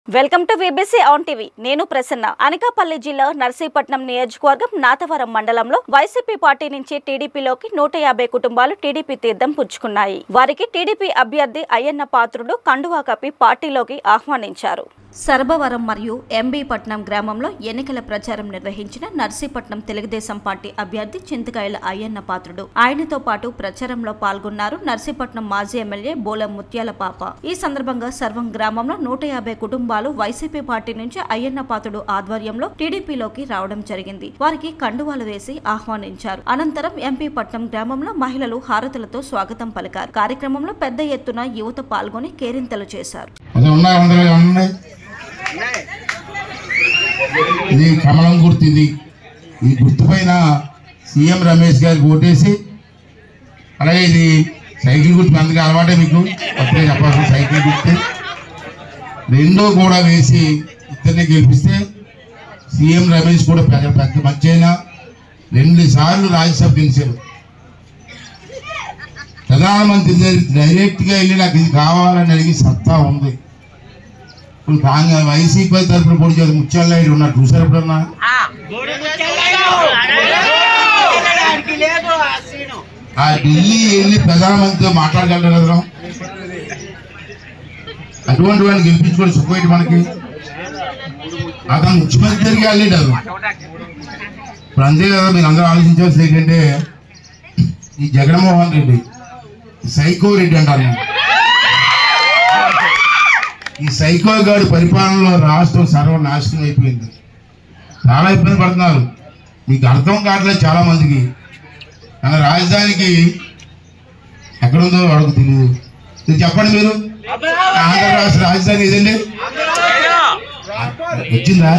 Welcome to VBC on TV నేను ప్రసన్న అనకాపల్లి జిల్లా నర్సీపట్నం నియోజకవర్గం నాతవరం మండలంలో వైసీపీ పార్టీ నుంచి టీడీపీలోకి నూట యాభై కుటుంబాలు టీడీపీ తీర్థం పుచ్చుకున్నాయి వారికి టీడీపీ అభ్యర్థి అయ్యన్న పాత్రుడు కండువా కప్పి పార్టీలోకి ఆహ్వానించారు సర్బవరం మరియు ఎంబీ పట్నం గ్రామంలో ఎన్నికల ప్రచారం నిర్వహించిన నర్సీపట్నం తెలుగుదేశం పార్టీ అభ్యర్థి చింతకాయల అయ్యన్న పాత్రుడు ఆయనతో పాటు ప్రచారంలో పాల్గొన్నారు నర్సీపట్నం మాజీ ఎమ్మెల్యే బోల ముత్యాల పాప ఈ సందర్భంగా సర్వం గ్రామంలో నూట యాభై కుటుంబాలు వైసీపీ పార్టీ నుంచి అయ్యన్న పాత్రుడు ఆధ్వర్యంలో టీడీపీలోకి రావడం జరిగింది వారికి కండువాలు వేసి ఆహ్వానించారు అనంతరం ఎంపీ పట్నం గ్రామంలో మహిళలు హారతులతో స్వాగతం పలికారు కార్యక్రమంలో పెద్ద ఎత్తున యువత పాల్గొని కేరింతలు చేశారు అది ఉన్నాయి వందలు ఉన్నాయి ఇది కమలం గుర్తు ఇది ఈ గుర్తు పైన సీఎం రమేష్ గారికి ఓటేసి అలాగే ఇది సైకిల్ గుర్తు అందుకే అలవాటే మీకు అప్పుడే చెప్పాల్సిన సైకిల్ గుర్తు రెండో కూడా వేసి ఇద్దరిని గెలిపిస్తే సీఎం రమేష్ కూడా పెద్ద పెద్ద మంచి అయినా రెండు సార్లు రాజ్యసభ గెలిచారు ప్రధానమంత్రి దగ్గరికి డైరెక్ట్గా వెళ్ళి నాకు ఇది కావాలని అడిగి సత్తా ఉంది ఇప్పుడు కాంగ్రెస్ వైసీపీ తరఫున పొడి చేసి ముత్యాల నాయుడు ఉన్నారు చూసారు ఎప్పుడన్నా ఆ ఢిల్లీ వెళ్ళి ప్రధానమంత్రితో మాట్లాడగలరు కదా అటువంటి వాడిని గెలిపించుకొని సుఖమైంది మనకి అతను ముఖ్యమంత్రి దగ్గరికి వెళ్ళాడు ఇప్పుడు అంతే కదా మీరు అందరూ ఆలోచించాల్సింది ఏంటంటే ఈ జగన్మోహన్ రెడ్డి సైకో రెడ్డి అంటారు నేను. ఈ సైకో గాడి పరిపాలనలో రాష్ట్రం సర్వనాశనం అయిపోయింది చాలా ఇబ్బంది పడుతున్నారు మీకు అర్థం కావట్లేదు చాలా మందికి మన రాజధానికి ఎక్కడుందో వాడికి తెలియదు ఇది చెప్పండి మీరు ఆంధ్ర రాష్ట్ర రాజధాని ఇదండి వచ్చిందా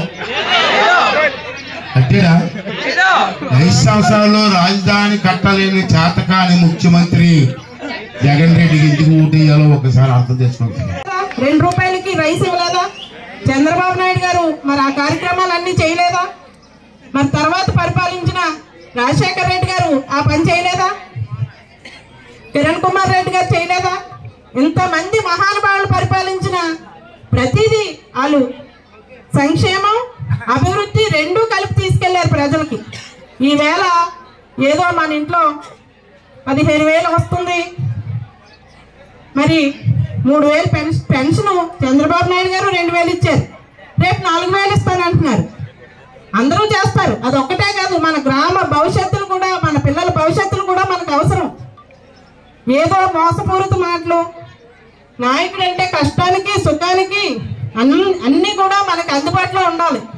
కట్టాడా ఐదు సంవత్సరాల్లో రాజధాని కట్టలేని చేతకాని ముఖ్యమంత్రి జగన్ రెడ్డికి ఎందుకు ఓటేయాలో ఒకసారి అర్థం చేసుకోవాలి రెండు రూపాయలకి రైస్ ఇవ్వలేదా చంద్రబాబు నాయుడు గారు మరి ఆ కార్యక్రమాలన్నీ చేయలేదా మరి తర్వాత పరిపాలించిన రాజశేఖర్ రెడ్డి గారు ఆ పని చేయలేదా కిరణ్ కుమార్ రెడ్డి గారు చేయలేదా ఇంతమంది మహానుభావులు పరిపాలించిన ప్రతిదీ వాళ్ళు సంక్షేమం అభివృద్ధి రెండూ కలిపి తీసుకెళ్లారు ప్రజలకి ఈవేళ ఏదో మన ఇంట్లో పదిహేను వేలు వస్తుంది మరి మూడు వేలు పెన్షన్ పెన్షన్ చంద్రబాబు నాయుడు గారు రెండు వేలు ఇచ్చారు రేపు నాలుగు వేలు ఇస్తానంటున్నారు అందరూ చేస్తారు అది ఒక్కటే కాదు మన గ్రామ భవిష్యత్తులు కూడా మన పిల్లల భవిష్యత్తులు కూడా మనకు అవసరం ఏదో మోసపూరిత మాటలు నాయకుడు అంటే కష్టానికి సుఖానికి అన్ని అన్నీ కూడా మనకు అందుబాటులో ఉండాలి